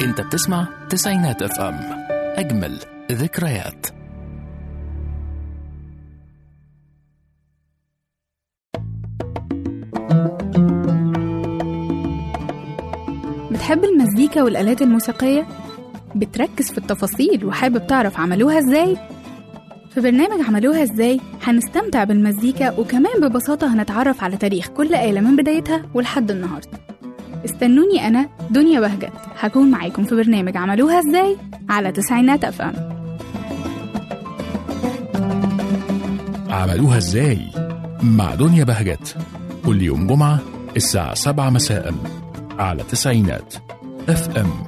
انت بتسمع تسعينات اف ام اجمل ذكريات بتحب المزيكا والآلات الموسيقية؟ بتركز في التفاصيل وحابب تعرف عملوها ازاي؟ في برنامج عملوها ازاي هنستمتع بالمزيكا وكمان ببساطة هنتعرف على تاريخ كل آلة من بدايتها ولحد النهاردة استنوني أنا دنيا بهجت هكون معاكم في برنامج عملوها ازاي على تسعينات أف أم عملوها ازاي مع دنيا بهجت كل يوم جمعة الساعة سبعة مساء على تسعينات اف ام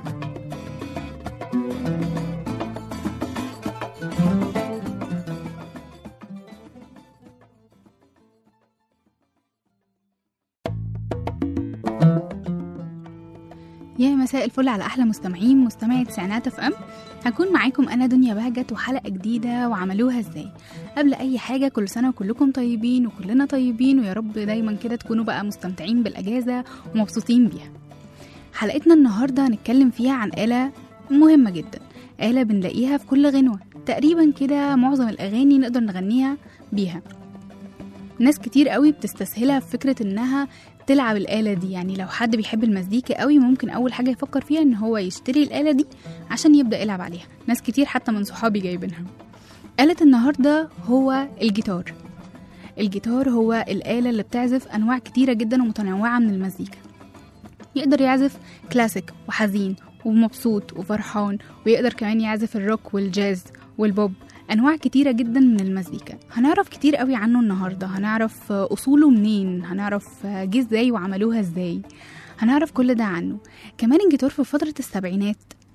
يا مساء الفل على احلى مستمعين مستمعي تسعينات اف ام هكون معاكم انا دنيا بهجت وحلقه جديده وعملوها ازاي قبل اي حاجه كل سنه وكلكم طيبين وكلنا طيبين ويا رب دايما كده تكونوا بقى مستمتعين بالاجازه ومبسوطين بيها حلقتنا النهارده هنتكلم فيها عن آلة مهمة جدا آلة بنلاقيها في كل غنوة تقريبا كده معظم الأغاني نقدر نغنيها بيها ناس كتير قوي بتستسهلها في فكرة إنها تلعب الآلة دي يعني لو حد بيحب المزيكا قوي ممكن أول حاجة يفكر فيها إن هو يشتري الآلة دي عشان يبدأ يلعب عليها ناس كتير حتى من صحابي جايبينها آلة النهاردة هو الجيتار الجيتار هو الآلة اللي بتعزف أنواع كتيرة جدا ومتنوعة من المزيكا يقدر يعزف كلاسيك وحزين ومبسوط وفرحان ويقدر كمان يعزف الروك والجاز والبوب انواع كتيره جدا من المزيكا هنعرف كتير قوي عنه النهارده هنعرف اصوله منين هنعرف جه ازاي وعملوها ازاي هنعرف كل ده عنه كمان الجيتار في فتره السبعينات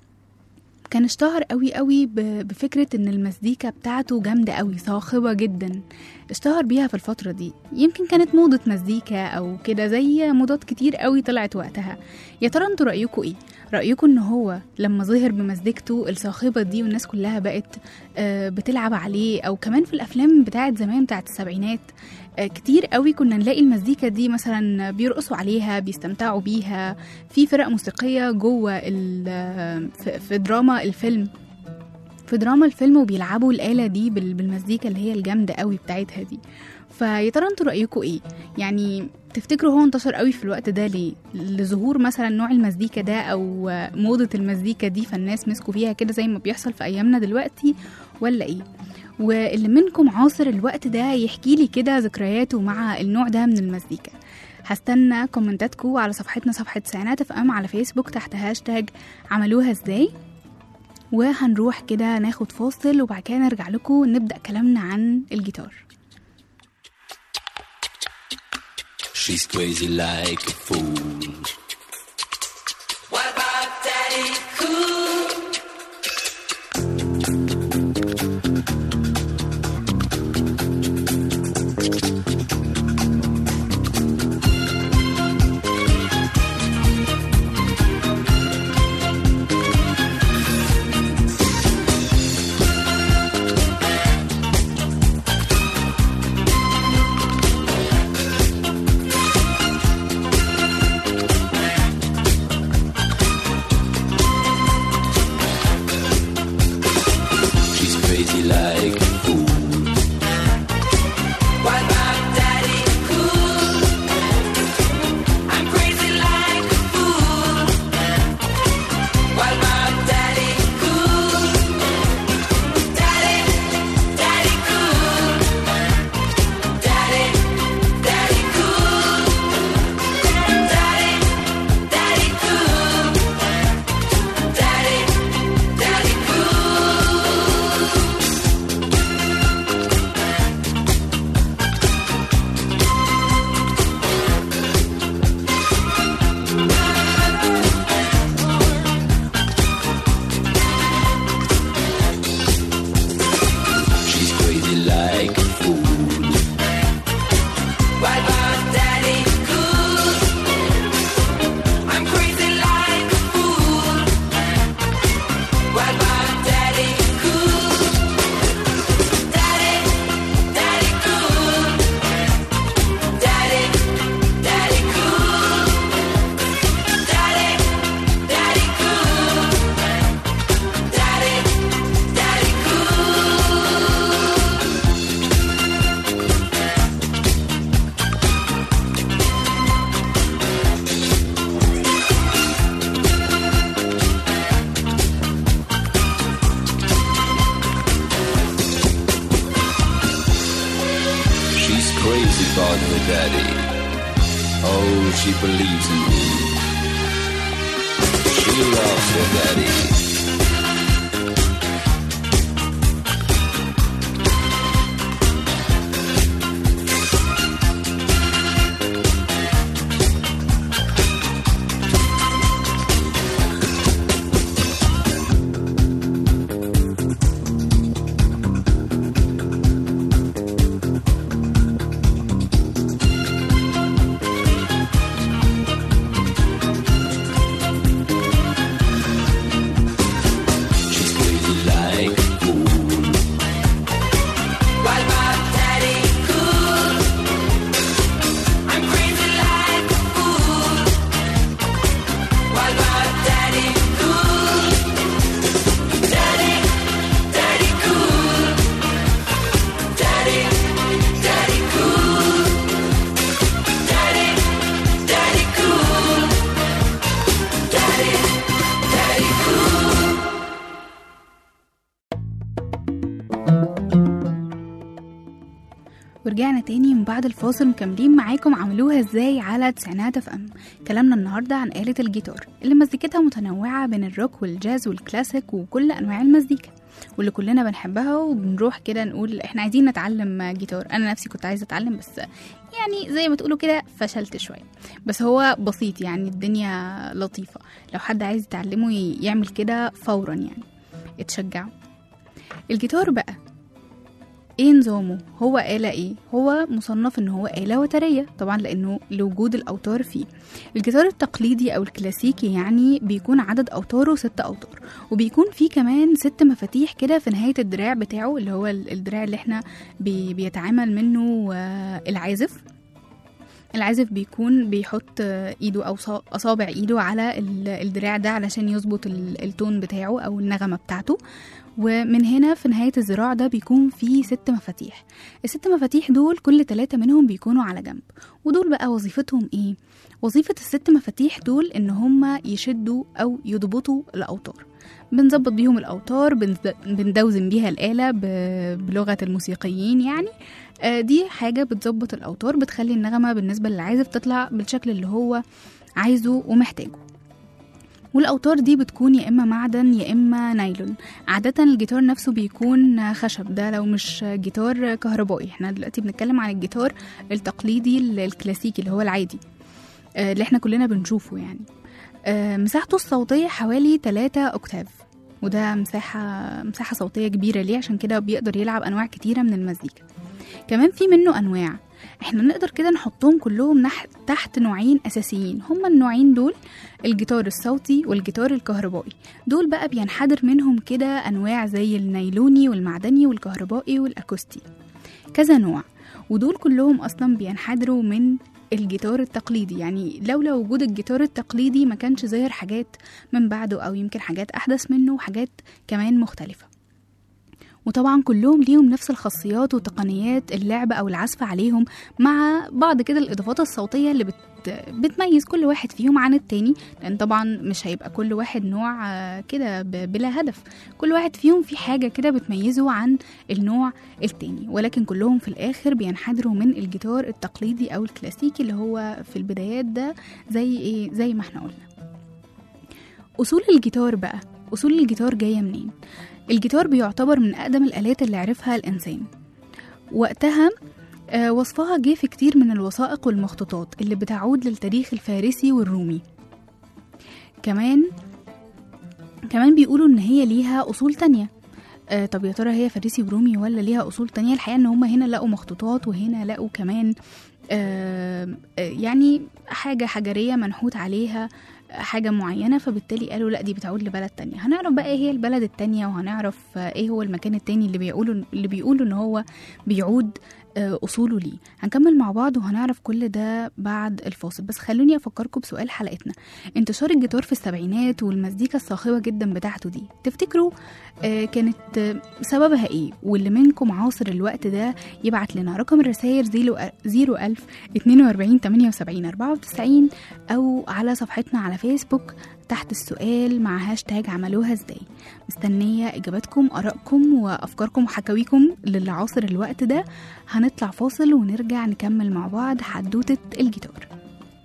كان اشتهر قوي قوي ب- بفكرة ان المزيكا بتاعته جامدة قوي صاخبة جدا اشتهر بيها في الفترة دي يمكن كانت موضة مزيكا او كده زي موضات كتير قوي طلعت وقتها يا ترى انتوا رأيكم ايه رأيكم ان هو لما ظهر بمزيكته الصاخبة دي والناس كلها بقت آه، بتلعب عليه او كمان في الافلام بتاعت زمان بتاعت السبعينات آه، كتير قوي كنا نلاقي المزيكا دي مثلا بيرقصوا عليها بيستمتعوا بيها في فرق موسيقية جوه ال- في- في دراما الفيلم في دراما الفيلم وبيلعبوا الآلة دي بال- بالمزيكا اللي هي الجامدة قوي بتاعتها دي فيا ترى انتوا رأيكم ايه يعني تفتكروا هو انتشر قوي في الوقت ده ليه لظهور مثلا نوع المزيكا ده او موضة المزيكا دي فالناس مسكوا فيها كده زي ما بيحصل في ايامنا دلوقتي ولا ايه واللي منكم عاصر الوقت ده يحكي لي كده ذكرياته مع النوع ده من المزيكا هستنى كومنتاتكم على صفحتنا صفحة سعنات اف ام على فيسبوك تحت هاشتاج عملوها ازاي وهنروح كده ناخد فاصل وبعد كده نرجع لكم نبدأ كلامنا عن الجيتار She's crazy like a fool. What about Daddy Cool? Oh, she believes in him. She loves her daddy. She's crazy like a fool. While my daddy cool, I'm crazy like a fool. While my daddy cool, daddy, daddy cool, daddy, daddy cool, daddy, daddy cool, daddy, daddy cool. ورجعنا تاني من بعد الفاصل مكملين معاكم عملوها ازاي على تسعينات اف ام كلامنا النهارده عن آلة الجيتار اللي مزيكتها متنوعة بين الروك والجاز والكلاسيك وكل انواع المزيكا واللي كلنا بنحبها وبنروح كده نقول احنا عايزين نتعلم جيتار انا نفسي كنت عايزه اتعلم بس يعني زي ما تقولوا كده فشلت شويه بس هو بسيط يعني الدنيا لطيفه لو حد عايز يتعلمه ي- يعمل كده فورا يعني اتشجعوا الجيتار بقى ايه نظامه هو آلة ايه هو مصنف ان هو آلة وترية طبعا لانه لوجود الاوتار فيه الجيتار التقليدي او الكلاسيكي يعني بيكون عدد اوتاره ست اوتار وبيكون فيه كمان ست مفاتيح كده في نهاية الدراع بتاعه اللي هو ال- الدراع اللي احنا بي بيتعامل منه آه، العازف العازف بيكون بيحط آه، ايده او صا- اصابع ايده على ال- الدراع ده علشان يظبط ال- التون بتاعه او النغمة بتاعته ومن هنا في نهاية الذراع ده بيكون فيه ست مفاتيح الست مفاتيح دول كل تلاتة منهم بيكونوا على جنب ودول بقى وظيفتهم ايه؟ وظيفة الست مفاتيح دول ان هما يشدوا او يضبطوا الاوتار بنظبط بيهم الاوتار بنز- بندوزن بيها الآلة ب- بلغة الموسيقيين يعني آه، دي حاجة بتظبط الاوتار بتخلي النغمة بالنسبة للعازف تطلع بالشكل اللي هو عايزه ومحتاجه والأوتار دي بتكون يا إما معدن يا إما نايلون عادة الجيتار نفسه بيكون خشب ده لو مش جيتار كهربائي احنا دلوقتي بنتكلم عن الجيتار التقليدي ال- الكلاسيكي اللي هو العادي آه، اللي احنا كلنا بنشوفه يعني آه، مساحته الصوتية حوالي 3 أوكتاف وده مساحة مساحة صوتية كبيرة ليه عشان كده بيقدر يلعب أنواع كتيرة من المزيكا كمان في منه أنواع احنا نقدر كده نحطهم كلهم نح... تحت نوعين أساسيين هما النوعين دول الجيتار الصوتي والجيتار الكهربائي دول بقى بينحدر منهم كده أنواع زي النيلوني والمعدني والكهربائي والأكوستي كذا نوع ودول كلهم أصلا بينحدروا من الجيتار التقليدي يعني لولا وجود الجيتار التقليدي ما كانش ظاهر حاجات من بعده أو يمكن حاجات أحدث منه وحاجات كمان مختلفة وطبعا كلهم ليهم نفس الخاصيات وتقنيات اللعب او العزف عليهم مع بعض كده الاضافات الصوتيه اللي بت بتميز كل واحد فيهم عن التاني لان طبعا مش هيبقى كل واحد نوع آه، كده ب- بلا هدف كل واحد فيهم في حاجه كده بتميزه عن النوع التاني ولكن كلهم في الاخر بينحدروا من الجيتار التقليدي او الكلاسيكي اللي هو في البدايات ده زي ايه زي ما احنا قلنا اصول الجيتار بقى اصول الجيتار جايه منين الجيتار بيعتبر من أقدم الآلات اللي عرفها الإنسان وقتها آه، وصفها جه في كتير من الوثائق والمخطوطات اللي بتعود للتاريخ الفارسي والرومي كمان كمان بيقولوا إن هي ليها أصول تانية آه طب يا ترى هي فارسي ورومي ولا ليها أصول تانية الحقيقة إن هما هنا لقوا مخطوطات وهنا لقوا كمان آه آه، يعني حاجة حجرية منحوت عليها حاجة معينة فبالتالي قالوا لا دي بتعود لبلد تانية هنعرف بقى ايه هي البلد التانية وهنعرف آه، ايه هو المكان التاني اللي بيقولوا اللي بيقولوا ان هو بيعود آه، اصوله ليه هنكمل مع بعض وهنعرف كل ده بعد الفاصل بس خلوني افكركم بسؤال حلقتنا انتشار الجيتار في السبعينات والمزيكا الصاخبة جدا بتاعته دي تفتكروا آه، كانت آه، سببها ايه واللي منكم عاصر الوقت ده يبعت لنا رقم الرسائل زيرو زيرو ألف اتنين وأربعين تمانية وسبعين أربعة وتسعين أو على صفحتنا على فيسبوك تحت السؤال مع هاشتاج عملوها ازاي مستنية إجاباتكم آرائكم وأفكاركم وحكاويكم للي عاصر الوقت ده هنطلع فاصل ونرجع نكمل مع بعض حدوتة الجيتار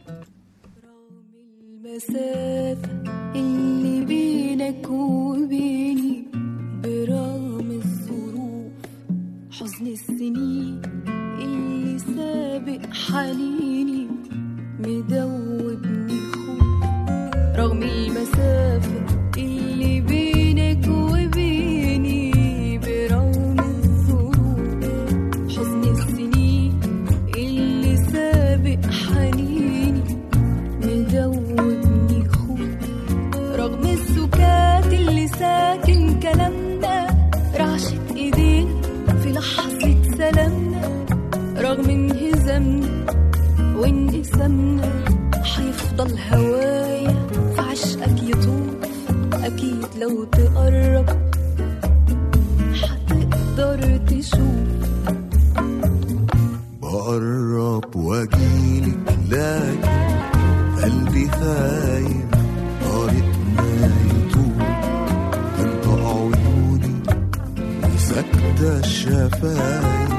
المسافة اللي بينك وبيني برغم الظروف حزن السنين اللي سابق حنيني مدوبني خوف رغم المسافة اللي بينك وبيني برغم الظروف حزن السنين اللي سابق حنيني مدوبني خوف رغم السكات اللي ساكن كلامنا رعشة ايدينا في لحظة سلامنا رغم انهزامنا وانقسامنا هيفضل هوايا في عشقك يطوف أكيد لو تقرب هتقدر تشوف بقرب واجيلك لكن قلبي خايف طريقنا يطول انت عيوني وساكتة الشفايف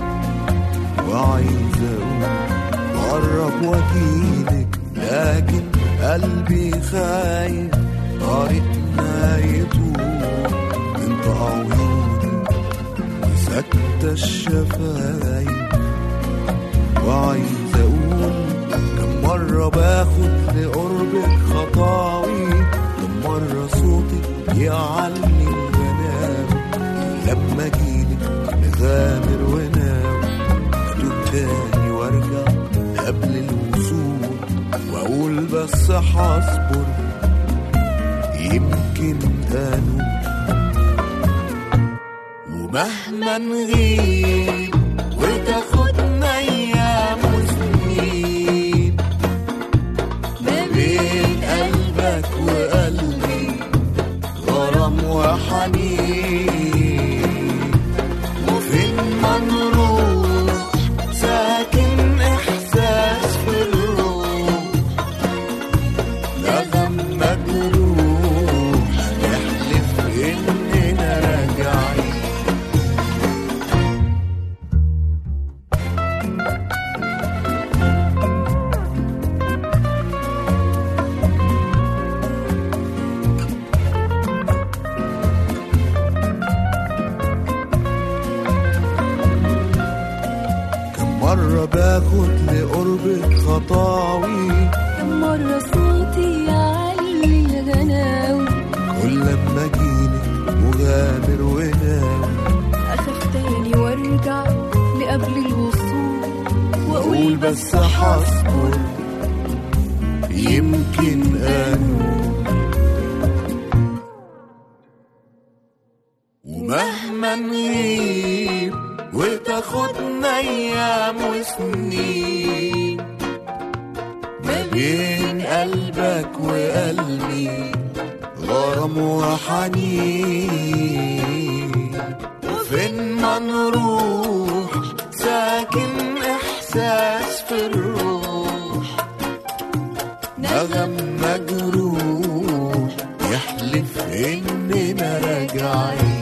وعايز اقول بقرب واجيلك لكن قلبي خايف طريقنا يطول انت عيوني وساكتة الشفايف وعايز اقول كم مرة باخد لقربك خطاوي كم مرة صوتك يعلي الغنام لما اجيلك نغامر ونام اتوب تاني وارجع قبل الوصول واقول بس هصبر يمكن انوب ومهما نغيب وتاخدنا ايام وسنين ما بين قلبك وقلبي غرام وحنين وفين ما نروح ساكن احساس في الروح نغم مجروح نحلف اننا راجعين كم مرة باخد لقربك خطاوي كم مرة صوتي يعلي الغناوي كل لما اجيلك مغامر وناوي أخاف تاني وارجع لقبل الوصول واقول وأقول بس هصبر يمكن انوب ومهما نغيب وتاخدنا ايام وسنين ما بين قلبك وقلبي غرام وحنين وفين ما نروح ساكن احساس في الروح نغم مجروح يحلف اننا راجعين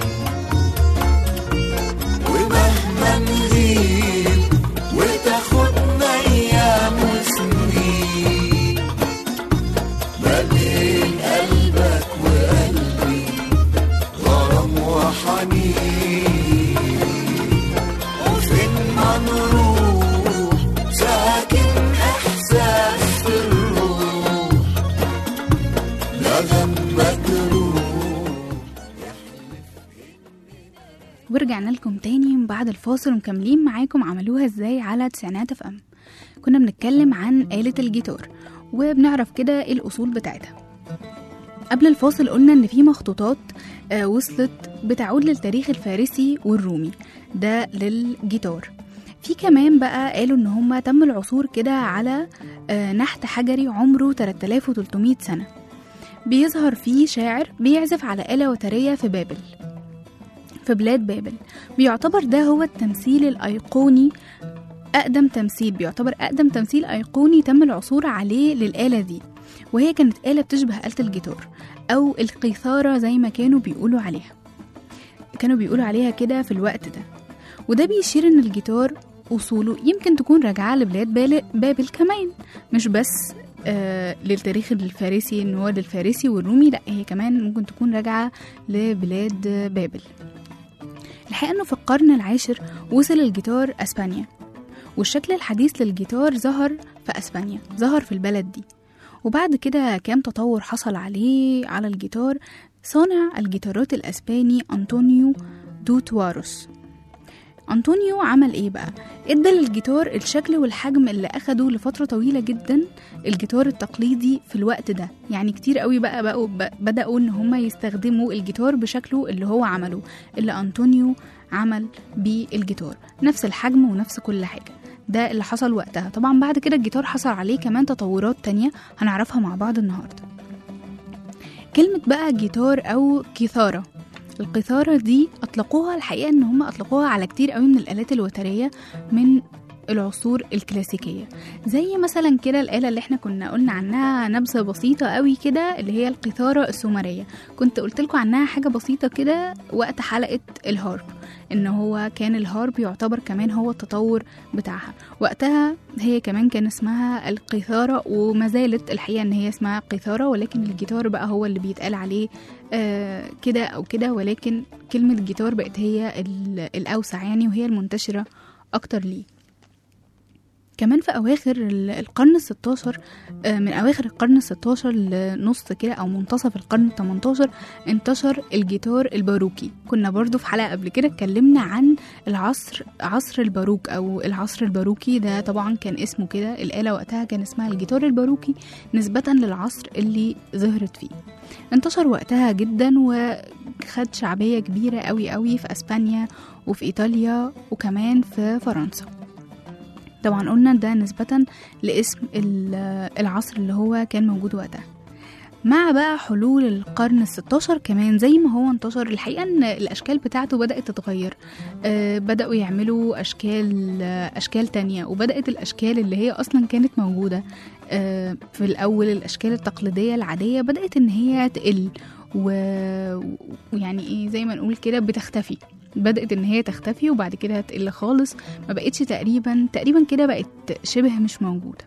ومهما نغيب وتاخدنا ايام وسنين ما بين قلبك وقلبي غرام وحنين وفين ما نروح ساكن احساس في الروح نغم مجروح ورجعنا لكم تاني من بعد الفاصل ومكملين معاكم عملوها ازاي على تسعينات اف ام كنا بنتكلم عن آلة الجيتار وبنعرف كده ايه الأصول بتاعتها قبل الفاصل قلنا ان في مخطوطات آه، وصلت بتعود للتاريخ الفارسي والرومي ده للجيتار في كمان بقى قالوا ان هم تم العثور كده على آه، نحت حجري عمره 3300 سنة بيظهر فيه شاعر بيعزف على آلة وترية في بابل في بلاد بابل بيعتبر ده هو التمثيل الأيقوني أقدم تمثيل بيعتبر أقدم تمثيل أيقوني تم العثور عليه للآلة دي وهي كانت آلة بتشبه آلة الجيتار أو القيثارة زي ما كانوا بيقولوا عليها كانوا بيقولوا عليها كده في الوقت ده وده بيشير إن الجيتار أصوله يمكن تكون راجعة لبلاد بال- بابل كمان مش بس آه للتاريخ الفارسي ان هو للفارسي والرومي لا هي كمان ممكن تكون راجعه لبلاد بابل الحقيقه انه في القرن العاشر وصل الجيتار اسبانيا والشكل الحديث للجيتار ظهر في اسبانيا ظهر في البلد دي وبعد كده كام تطور حصل عليه على الجيتار صانع الجيتارات الاسباني انطونيو دوتواروس أنطونيو عمل إيه بقى؟ إدى للجيتار الشكل والحجم اللي أخده لفترة طويلة جدا الجيتار التقليدي في الوقت ده يعني كتير قوي بقى بقوا ب- بدأوا إن هما يستخدموا الجيتار بشكله اللي هو عمله اللي أنطونيو عمل بيه الجيتار نفس الحجم ونفس كل حاجة ده اللي حصل وقتها طبعا بعد كده الجيتار حصل عليه كمان تطورات تانية هنعرفها مع بعض النهاردة كلمة بقى جيتار أو كيثارة القيثارة دي أطلقوها الحقيقة إن هم أطلقوها على كتير قوي من الآلات الوترية من العصور الكلاسيكية زي مثلا كده الآلة اللي احنا كنا قلنا عنها نبذة بسيطة قوي كده اللي هي القيثارة السومرية كنت قلت لكم عنها حاجة بسيطة كده وقت حلقة الهارب ان هو كان الهارب يعتبر كمان هو التطور بتاعها وقتها هي كمان كان اسمها القيثارة وما زالت الحقيقة ان هي اسمها قيثارة ولكن الجيتار بقى هو اللي بيتقال عليه آه كده او كده ولكن كلمة جيتار بقت هي ال- الاوسع يعني وهي المنتشرة اكتر ليه كمان في أواخر ال- القرن الستاشر آه، من أواخر القرن الستاشر لنص كده أو منتصف القرن التمنتاشر انتشر الجيتار الباروكي كنا برضو في حلقة قبل كده اتكلمنا عن العصر عصر الباروك أو العصر الباروكي ده طبعا كان اسمه كده الآلة وقتها كان اسمها الجيتار الباروكي نسبة للعصر اللي ظهرت فيه انتشر وقتها جدا وخد شعبية كبيرة قوي قوي في أسبانيا وفي إيطاليا وكمان في فرنسا طبعا قلنا ده نسبة لاسم ال- العصر اللي هو كان موجود وقتها مع بقى حلول القرن الستاشر كمان زي ما هو انتشر الحقيقة ان الأشكال بتاعته بدأت تتغير آه بدأوا يعملوا أشكال آه أشكال تانية وبدأت الأشكال اللي هي أصلا كانت موجودة آه في الأول الأشكال التقليدية العادية بدأت إن هي تقل و- ويعني ايه زي ما نقول كده بتختفي بدأت ان هي تختفي وبعد كده تقل خالص ما بقتش تقريبا تقريبا كده بقت شبه مش موجودة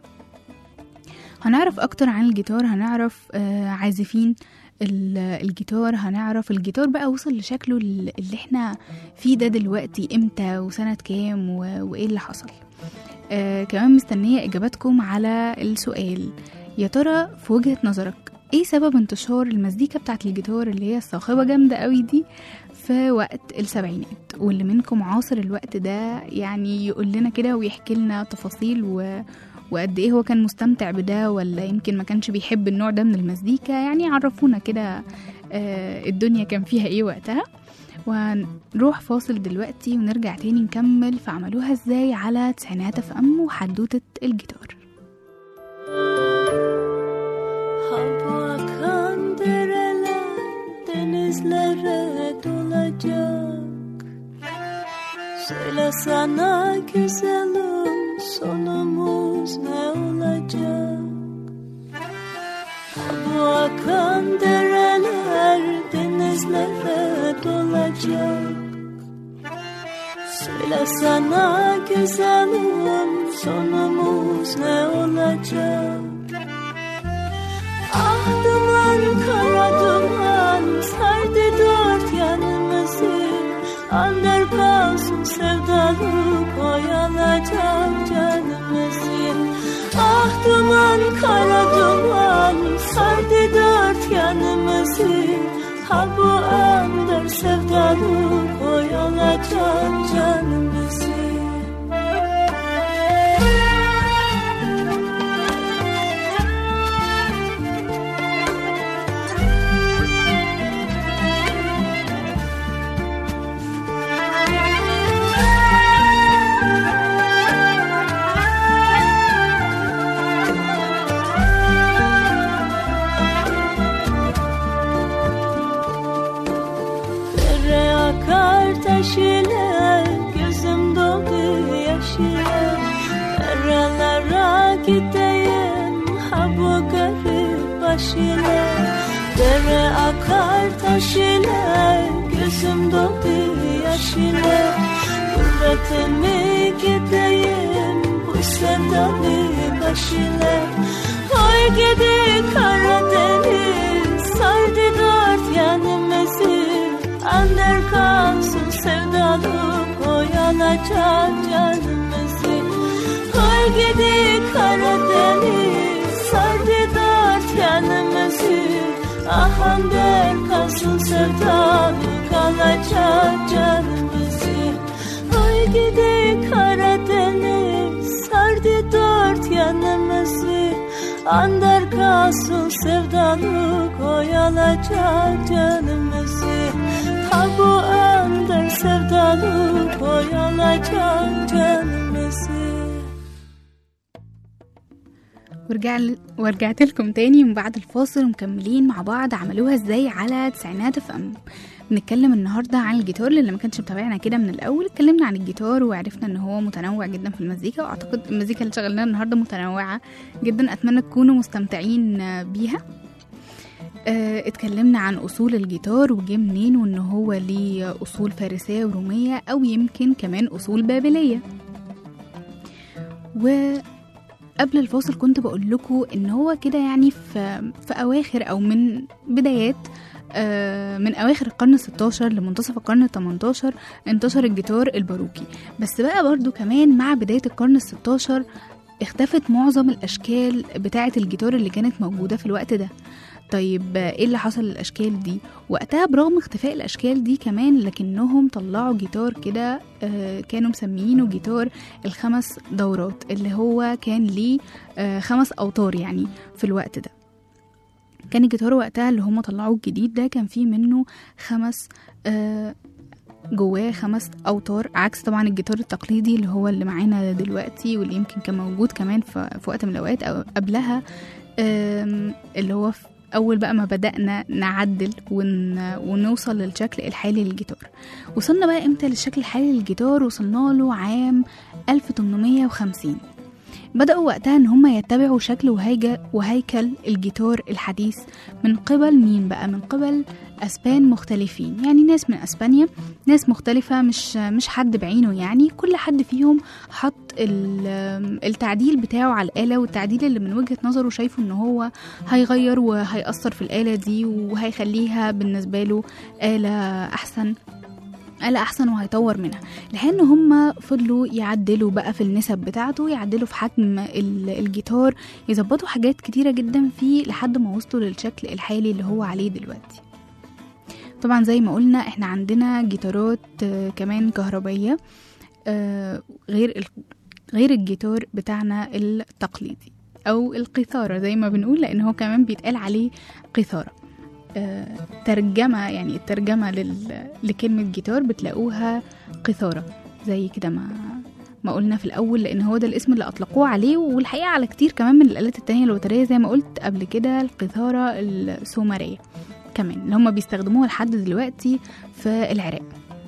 هنعرف اكتر عن الجيتار هنعرف آه عازفين ال- الجيتار هنعرف الجيتار بقى وصل لشكله ال- اللي احنا فيه ده دلوقتي امتى وسنة كام و- وايه اللي حصل آه كمان مستنية اجاباتكم على السؤال يا ترى في وجهة نظرك ايه سبب انتشار المزيكا بتاعت الجيتار اللي هي الصاخبة جامدة قوي دي في وقت السبعينات واللي منكم عاصر الوقت ده يعني يقول لنا كده ويحكي لنا تفاصيل و... وقد ايه هو كان مستمتع بده ولا يمكن ما كانش بيحب النوع ده من المزيكا يعني عرفونا كده آه، الدنيا كان فيها ايه وقتها وهنروح فاصل دلوقتي ونرجع تاني نكمل في عملوها ازاي على تسعينات اف ام وحدوتة الجيتار Hava akan dereler denizlere dolacak Söyle sana güzelim sonumuz ne olacak Hava akan dereler denizlere dolacak Söyle sana güzelim sonumuz ne olacak Ah duman kara duman sardı dört yanımızı Underpas'ın sevdalık oyalayacak canımızı Ah duman kara duman sardı dört yanımızı Ha bu under sevdalık oyalayacak canımızı Dere akar taş ile Gözüm doldu yaş ile Nerelere gideyim Ha bu garip baş ile Dere akar taş ile Gözüm doldu yaş ile Gurbetime gideyim Bu sevdalı baş ile Oy gidi Karadeniz sardı dört yanımızı Ander kalsın sevdalık oyanacak canımızı Oy gidi Karadeniz sardı dört yanımızı Ah ander kalsın sevdalık alacak canımızı Oy gidi Karadeniz sardı dört yanımızı Ander kalsın sevdalık oyalacak canımızı Ha bu ander sevdalık oyalacak canımızı ورجع ورجعت لكم تاني من بعد الفاصل ومكملين مع بعض عملوها ازاي على تسعينات اف ام بنتكلم النهارده عن الجيتار اللي ما كانش متابعنا كده من الاول اتكلمنا عن الجيتار وعرفنا ان هو متنوع جدا في المزيكا واعتقد المزيكا اللي شغلناها النهارده متنوعه جدا اتمنى تكونوا مستمتعين بيها آه، اتكلمنا عن اصول الجيتار وجه منين وان هو ليه اصول فارسيه وروميه او يمكن كمان اصول بابليه وقبل الفاصل كنت بقول لكم ان هو كده يعني في في اواخر او من بدايات آه، من اواخر القرن 16 لمنتصف القرن 18 انتشر الجيتار الباروكي بس بقى برضو كمان مع بدايه القرن 16 اختفت معظم الاشكال بتاعه الجيتار اللي كانت موجوده في الوقت ده طيب ايه اللي حصل للاشكال دي وقتها برغم اختفاء الاشكال دي كمان لكنهم طلعوا جيتار كده آه، كانوا مسميينه جيتار الخمس دورات اللي هو كان ليه آه، خمس اوتار يعني في الوقت ده كان الجيتار وقتها اللي هم طلعوه الجديد ده كان فيه منه خمس آه، جواه خمس اوتار عكس طبعا الجيتار التقليدي اللي هو اللي معانا دلوقتي واللي يمكن كان موجود كمان في في وقت من الاوقات او قبلها آم، اللي هو في اول بقى ما بدانا نعدل ون... ونوصل للشكل الحالي للجيتار وصلنا بقى امتى للشكل الحالي للجيتار وصلنا له عام 1850 بدأوا وقتها إن هم يتبعوا شكل وهيجة وهيكل الجيتار الحديث من قبل مين بقى من قبل أسبان مختلفين يعني ناس من أسبانيا ناس مختلفة مش مش حد بعينه يعني كل حد فيهم حط ال- التعديل بتاعه على الآلة والتعديل اللي من وجهة نظره شايفه إن هو هيغير وهيأثر في الآلة دي وهيخليها بالنسبة له آلة أحسن آلة أحسن وهيطور منها لأن هم فضلوا يعدلوا بقى في النسب بتاعته يعدلوا في حجم ال- الجيتار يظبطوا حاجات كتيرة جدا فيه لحد ما وصلوا للشكل الحالي اللي هو عليه دلوقتي طبعا زي ما قلنا احنا عندنا جيتارات آه، كمان كهربية آه، غير ال- غير الجيتار بتاعنا التقليدي او القيثارة زي ما بنقول لان هو كمان بيتقال عليه قيثارة آه، ترجمة يعني الترجمة لل... لكلمة جيتار بتلاقوها قيثارة زي كده ما ما قلنا في الأول لأن هو ده الاسم اللي أطلقوه عليه والحقيقة على كتير كمان من الآلات التانية الوترية زي ما قلت قبل كده القيثارة السومرية كمان اللي هم بيستخدموها لحد دلوقتي في العراق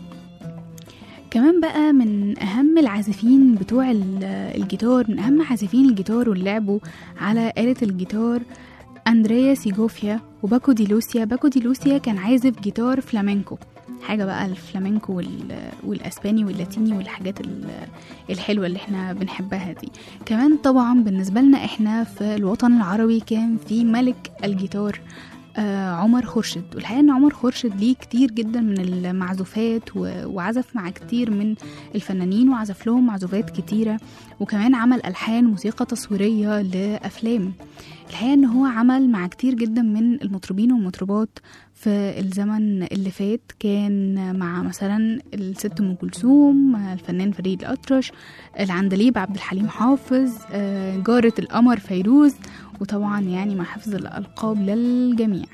كمان بقى من أهم العازفين بتوع ال- الجيتار من أهم عازفين الجيتار واللي لعبوا على آلة الجيتار أندريا سيجوفيا وباكو دي لوسيا باكو دي لوسيا كان عازف جيتار فلامينكو حاجة بقى الفلامينكو وال... والأسباني واللاتيني والحاجات ال- الحلوة اللي احنا بنحبها دي كمان طبعا بالنسبة لنا احنا في الوطن العربي كان في ملك الجيتار آه عمر خورشيد والحقيقة ان عمر خورشيد ليه كتير جدا من المعزوفات و- وعزف مع كتير من الفنانين وعزف لهم معزوفات كتيرة وكمان عمل ألحان موسيقى تصويرية لأفلام الحقيقة ان هو عمل مع كتير جدا من المطربين والمطربات في الزمن اللي فات كان مع مثلا الست ام كلثوم الفنان فريد الأطرش العندليب عبد الحليم حافظ آه، جارة القمر فيروز وطبعا يعني مع حفظ الألقاب للجميع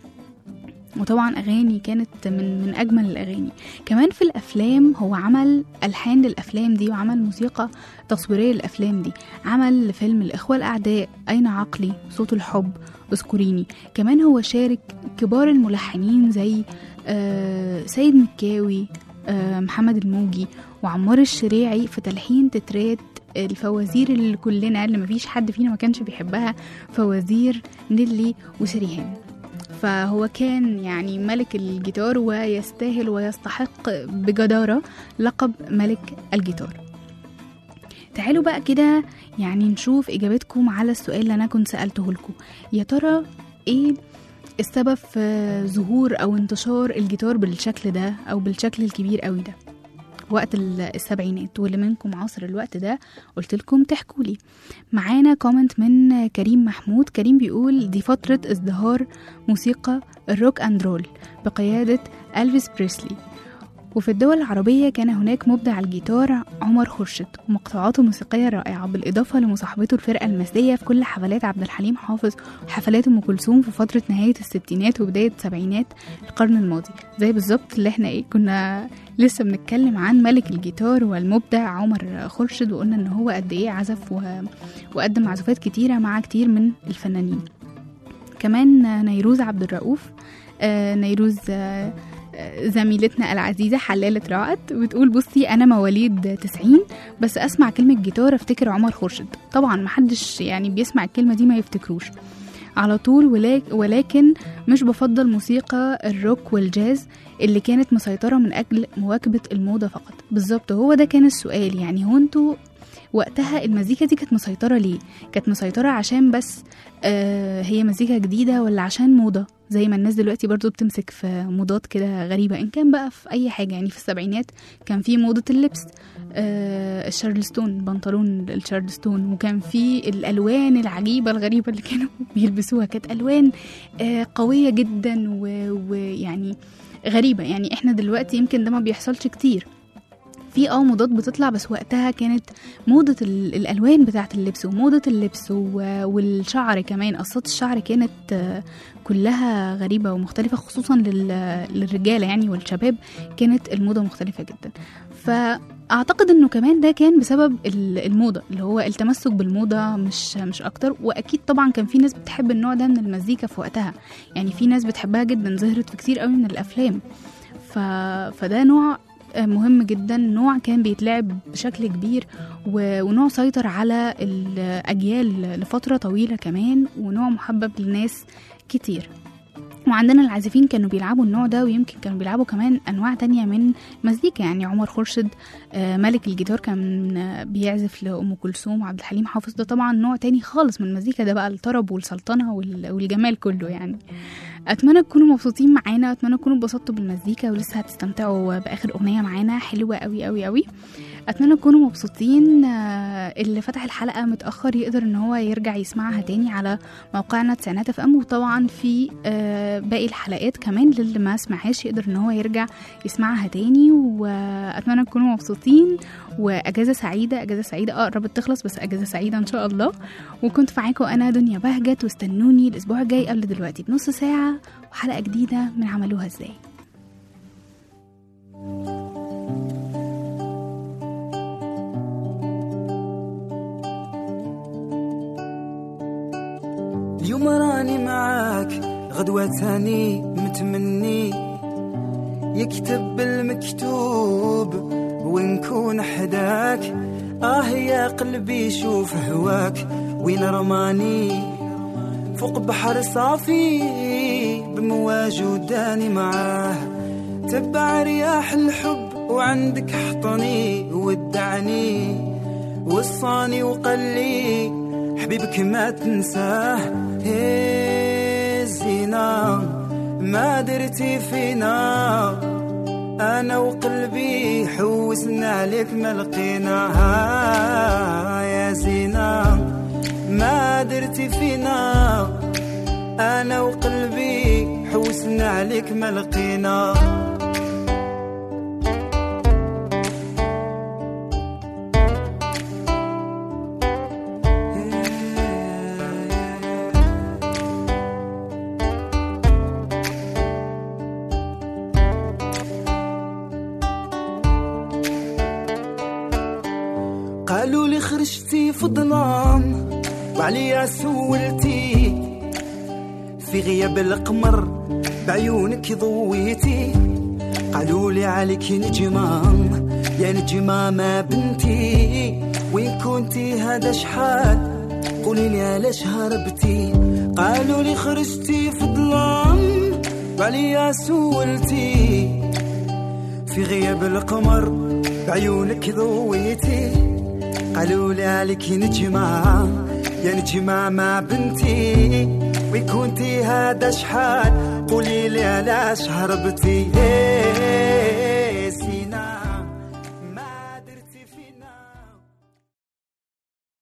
وطبعا أغاني كانت من من أجمل الأغاني كمان في الأفلام هو عمل ألحان للأفلام دي وعمل موسيقى تصويرية للأفلام دي عمل فيلم الإخوة الأعداء أين عقلي صوت الحب اذكريني كمان هو شارك كبار الملحنين زي آه، سيد مكاوي آه، محمد الموجي وعمار الشريعي في تلحين تترات الفوازير اللي كلنا اللي مفيش حد فينا ما كانش بيحبها فوازير نيلي وشريهان فهو كان يعني ملك الجيتار ويستاهل ويستحق بجدارة لقب ملك الجيتار تعالوا بقى كده يعني نشوف إجابتكم على السؤال اللي أنا كنت سألته لكم يا ترى إيه السبب في ظهور أو انتشار الجيتار بالشكل ده أو بالشكل الكبير قوي ده وقت ال- السبعينات واللي منكم عاصر الوقت ده قلت لكم تحكوا لي معانا كومنت من كريم محمود كريم بيقول دي فترة ازدهار موسيقى الروك اند رول بقيادة ألفيس بريسلي وفي الدول العربية كان هناك مبدع الجيتار عمر خورشيد ومقطوعاته موسيقية رائعة بالإضافة لمصاحبته الفرقة المسية في كل حفلات عبد الحليم حافظ وحفلات أم كلثوم في فترة نهاية الستينات وبداية السبعينات القرن الماضي زي بالظبط اللي احنا ايه كنا لسه بنتكلم عن ملك الجيتار والمبدع عمر خورشيد وقلنا ان هو قد ايه عزف و... وقدم معزوفات كتيرة مع كتير من الفنانين كمان نيروز عبد الرؤوف آه، نيروز آه، آه، زميلتنا العزيزة حلالة رائد بتقول بصي أنا مواليد 90 بس أسمع كلمة جيتار أفتكر عمر خورشيد طبعا محدش يعني بيسمع الكلمة دي ما يفتكروش على طول ولك- ولكن مش بفضل موسيقى الروك والجاز اللي كانت مسيطرة من أجل مواكبة الموضة فقط بالظبط هو ده كان السؤال يعني هو انتوا وقتها المزيكا دي كانت مسيطرة ليه؟ كانت مسيطرة عشان بس آه هي مزيكا جديدة ولا عشان موضة زي ما الناس دلوقتي برضو بتمسك في موضات كده غريبة إن كان بقى في أي حاجة يعني في السبعينات كان في موضة اللبس آه الشارلستون بنطلون الشارلستون وكان في الألوان العجيبة الغريبة اللي كانوا بيلبسوها كانت ألوان آه قوية جدا و- ويعني غريبة يعني احنا دلوقتي يمكن ده ما بيحصلش كتير في اه موضات بتطلع بس وقتها كانت موضة ال- الألوان بتاعة اللبس وموضة اللبس و- والشعر كمان قصات الشعر كانت آه، كلها غريبة ومختلفة خصوصا لل- للرجالة يعني والشباب كانت الموضة مختلفة جدا فأعتقد انه كمان ده كان بسبب ال- الموضة اللي هو التمسك بالموضة مش مش أكتر وأكيد طبعا كان في ناس بتحب النوع ده من المزيكا في وقتها يعني في ناس بتحبها جدا ظهرت في كتير قوي من الأفلام ف... فده نوع مهم جدا نوع كان بيتلعب بشكل كبير و- ونوع سيطر على الأجيال لفترة طويلة كمان ونوع محبب للناس كتير وعندنا العازفين كانوا بيلعبوا النوع ده ويمكن كانوا بيلعبوا كمان أنواع تانية من مزيكا يعني عمر خورشيد آه، ملك الجيتار كان آه، بيعزف لأم كلثوم وعبد الحليم حافظ ده طبعا نوع تاني خالص من المزيكا ده بقى الطرب والسلطنة وال- والجمال كله يعني اتمنى تكونوا مبسوطين معانا اتمنى تكونوا اتبسطتوا بالمزيكا ولسه هتستمتعوا باخر اغنيه معانا حلوه قوي قوي قوي اتمنى تكونوا مبسوطين آه، اللي فتح الحلقه متاخر يقدر ان هو يرجع يسمعها تاني على موقعنا تسعينات اف ام وطبعا في آه، باقي الحلقات كمان للي ما سمعهاش يقدر ان هو يرجع يسمعها تاني واتمنى تكونوا مبسوطين واجازه سعيده اجازه سعيده اه قربت تخلص بس اجازه سعيده ان شاء الله وكنت معاكم انا دنيا بهجت واستنوني الاسبوع الجاي قبل دلوقتي بنص ساعه وحلقه جديده من عملوها ازاي اليوم راني معاك غدوة تاني متمني يكتب المكتوب ونكون حداك آه يا قلبي شوف هواك وين رماني فوق بحر صافي بمواج وداني معاه تبع رياح الحب وعندك حطني ودعني وصاني وقال لي حبيبك ما تنساه هي زينة ما درتي فينا انا وقلبي حوسنا عليك ما لقيناها يا زينة ما درتي فينا انا وقلبي حوسنا عليك ما لقينا قالوا لي خرجتي في ظلام وعليا سولتي في غياب القمر بعيونك ضويتي قالوا لي عليك نجمة يا نجمة ما بنتي وين كنتي هذا شحال قولي لي علاش هربتي قالوا لي خرجتي في ظلام وعليا سولتي في غياب القمر بعيونك ضويتي قالوا لي عليك نجمة يا نجمة مع بنتي وكنتي هذا شحال قولي لي علاش هربتي إيه